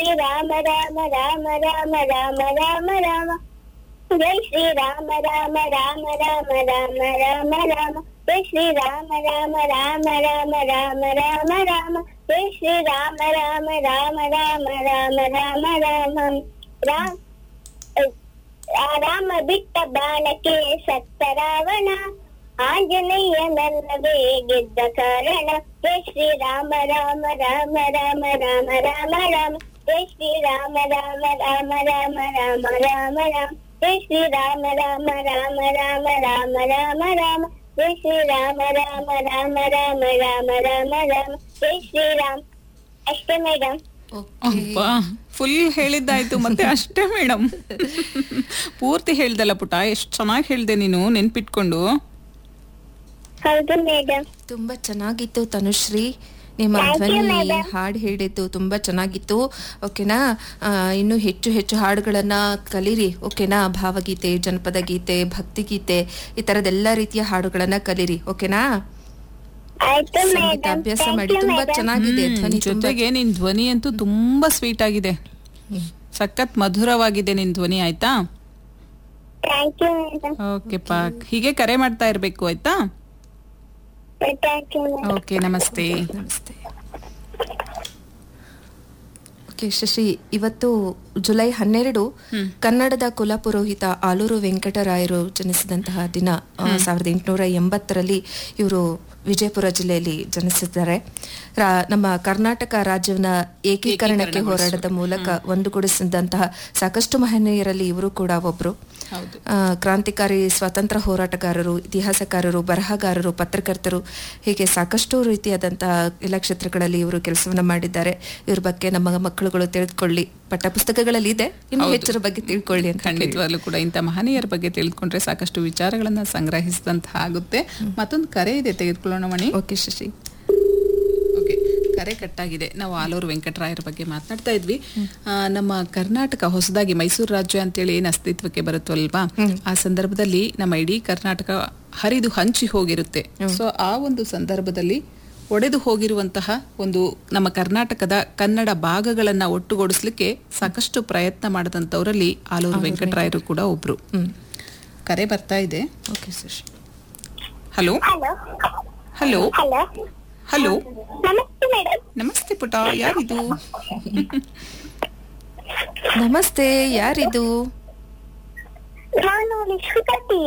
ಶ್ರೀರಾಮ ರಾಮ ರಾಮ ರಾಮ ರಾಮ ರಾಮ ರಾಮ ಜೈ ಶ್ರೀರಾಮ ರಾಮ ರಾಮ ರಾಮ ರಾಮ ರಾಮ ರಾಮ ಜೈ ಶ್ರೀರಾಮ ರಾಮ ರಾಮ ರಾಮ ರಾಮ ರಾಮ ರಾಮ ಜೈ ಶ್ರೀರಾಮ ರಾಮ ರಾಮ ರಾಮ ರಾಮ ರಾಮ ರಾಮ ರಾಮ ರಾಮ ಬಿಟ್ಟ ಬಾಣಕ್ಕೆ ಸತ್ತ ರಾವಣ ಆಂಜನೇಯನಲ್ಲವೇ ಗೆದ್ದ ಕಾರಣ ಜೈ ಶ್ರೀರಾಮ ರಾಮ ರಾಮ ರಾಮ ರಾಮ ರಾಮ ರಾಮ ಜೈ ಶ್ರೀರಾಮ ರಾಮ ರಾಮ ರಾಮ ರಾಮ ರಾಮ ರಾಮ ಜೈ ಶ್ರೀರಾಮ ರಾಮ ರಾಮ ರಾಮ ರಾಮ ರಾಮ ರಾಮ ಜೈ ಶ್ರೀರಾಮ ರಾಮ ರಾಮ ರಾಮ ರಾಮ ರಾಮ ರಾಮ ಜೈ ಶ್ರೀರಾಮ್ ಅಷ್ಟೇ ಮೇಡಮ್ ಅಬ್ಬಾ ಫುಲ್ ಹೇಳಿದ್ದಾಯ್ತು ಮತ್ತೆ ಅಷ್ಟೇ ಮೇಡಮ್ ಪೂರ್ತಿ ಹೇಳ್ದಲ್ಲ ಪುಟ ಎಷ್ಟು ಚೆನ್ನಾಗಿ ಹೇಳ್ದೆ ನೀನು ನೆನ್ಪಿಟ್ಕೊಂಡು ಹೌದು ಮೇಡಮ್ ತುಂಬಾ ಚೆನ್ನಾಗಿತ್ತು ತನುಶ್ರೀ ನಿಮ್ಮ Thank you, ಧ್ವನಿ madam. ಹಾಡು ಹೇಳಿದ್ದು ತುಂಬಾ ಚೆನ್ನಾಗಿತ್ತು ಓಕೆನಾ ಆ, ಇನ್ನು ಹೆಚ್ಚು ಹೆಚ್ಚು ಹಾಡುಗಳನ್ನ ಕಲೀರಿ ಓಕೆನಾ ಭಾವಗೀತೆ ಜನಪದ ಗೀತೆ ಭಕ್ತಿಗೀತೆ ಈ ತರದೆಲ್ಲ ರೀತಿಯ ಹಾಡುಗಳನ್ನ ಕಲೀರಿ ಓಕೆನಾ ಆಯ್ತು ಸಂಗೀತ ಮೇಡಮ್ ಅಭ್ಯಾಸ ಥ್ಯಾಂಕ್ ಮಾಡಿ ಯು ತುಂಬಾ ಮೇಡಮ್ ಚೆನ್ನಾಗಿದೆ ಹ್ಮ್, ಧ್ವನಿ ತುಂಬಾ ಜೊತೆಗೆ ನಿನ್ ಧ್ವನಿ ಅಂತೂ ತುಂಬಾ ಸ್ವೀಟ್ ಆಗಿದೆ ಸಖತ್ ಮಧುರವಾಗಿದೆ ನಿನ್ ಧ್ವನಿ ಆಯ್ತಾ ಥ್ಯಾಂಕ್ ಯು ಮೇಡಮ್ ಓಕೆ ಪಾಕ್ ಹೀಗೆ ಕರೆ ಮಾಡ್ತಾ ಇರ್ಬೇಕು ಆಯ್ತಾ ಥ್ಯಾಂಕ್ ಯು ಮೇಡಮ್ ಓಕೆ ನಮಸ್ತೆ ನಮಸ್ತೆ ಓಕೆ ಶಶಿ ಇವತ್ತು ಜುಲೈ ಹನ್ನೆರಡು ಕನ್ನಡದ ಕುಲಪುರೋಹಿತ ಆಲೂರು ವೆಂಕಟರಾಯರು ಜನಿಸಿದಂತಹ ದಿನ ಆ, ಸಾವಿರದ ಎಂಟುನೂರ ಎಂಬತ್ತರಲ್ಲಿ ಇವರು ವಿಜಯಪುರ ಜಿಲ್ಲೆಯಲ್ಲಿ ಜನಿಸಿದ್ದಾರೆ ರಾ- ನಮ್ಮ ಕರ್ನಾಟಕ ರಾಜ್ಯವನ್ನ ಏಕೀಕರಣಕ್ಕೆ ಹೋರಾಟದ ಮೂಲಕ ಒಂದುಗೂಡಿಸಿದಂತಹ ಸಾಕಷ್ಟು ಮಹನೀಯರಲ್ಲಿ ಇವರು ಕೂಡ ಒಬ್ರು ಹೌದು ಆ, ಕ್ರಾಂತಿಕಾರಿ ಸ್ವಾತಂತ್ರ್ಯ ಹೋರಾಟಗಾರರು ಇತಿಹಾಸಕಾರರು ಬರಹಗಾರರು ಪತ್ರಕರ್ತರು ಹೀಗೆ ಸಾಕಷ್ಟು ರೀತಿಯಾದಂತಹ ಎಲ್ಲ ಕ್ಷೇತ್ರಗಳಲ್ಲಿ ಇವರು ಕೆಲಸವನ್ನ ಮಾಡಿದ್ದಾರೆ ಇವ್ರ ಬಗ್ಗೆ ನಮ್ಮ ಮಕ್ಕಳುಗಳು ತಿಳಿದುಕೊಳ್ಳಿ ಪಠ್ಯಪುಸ್ತಕಗಳಲ್ಲಿ ಇದೆ ಇನ್ನು ಹೆಚ್ಚರ ಬಗ್ಗೆ ತಿಳ್ಕೊಳ್ಳಿ ಅಂತ ಖಂಡಿತವಾಗ್ಲೂ ಕೂಡ ಇಂಥ ಮಹನೀಯರ ಬಗ್ಗೆ ತಿಳಿದುಕೊಂಡ್ರೆ ಸಾಕಷ್ಟು ವಿಚಾರಗಳನ್ನ ಸಂಗ್ರಹಿಸಿದಂತಹ ಆಗುತ್ತೆ ಮತ್ತೊಂದು ಕರೆ ಇದೆ ತೆಗೆದುಕೊಳ್ಳೋಣ ಮಣಿ ಓಕೆ ಶಶಿ ಓಕೆ ಕರೆ ಕಟ್ಟಾಗಿದೆ ನಾವು ಆಲೂರು ವೆಂಕಟರಾಯರ ಬಗ್ಗೆ ಮಾತನಾಡ್ತಾ ಇದ್ವಿ ಆ, ನಮ್ಮ ಕರ್ನಾಟಕ ಹೊಸದಾಗಿ ಮೈಸೂರು ರಾಜ್ಯ ಅಂತೇಳಿ ಏನು ಅಸ್ತಿತ್ವಕ್ಕೆ ಬರುತ್ತಲ್ವಾ ಆ ಸಂದರ್ಭದಲ್ಲಿ ನಮ್ಮ ಇಡೀ ಕರ್ನಾಟಕ ಹರಿದು ಹಂಚಿ ಹೋಗಿರುತ್ತೆ ಸೊ ಆ ಒಂದು ಸಂದರ್ಭದಲ್ಲಿ ಒಡೆದು ಹೋಗಿರುವಂತಹ ಒಂದು ನಮ್ಮ ಕರ್ನಾಟಕದ ಕನ್ನಡ ಭಾಗಗಳನ್ನ ಒಟ್ಟುಗೂಡಿಸ್ಲಿಕ್ಕೆ ಸಾಕಷ್ಟು ಪ್ರಯತ್ನ ಮಾಡಿದಂಥವರಲ್ಲಿ ಆಲೂರು ವೆಂಕಟರಾಯರು ಕೂಡ ಒಬ್ರು ಕರೆ ಬರ್ತಾ ಇದೆ okay Shashi hello hello hello hello hello ನಮಸ್ತೆ ಮೇಡಮ್ ನಮಸ್ತೆ ಪುಟ ಯಾರಿದು ನಮಸ್ತೆ ಯಾರಿದು ನಾನು ನಿಶ್ವಿತಾ ಟಿ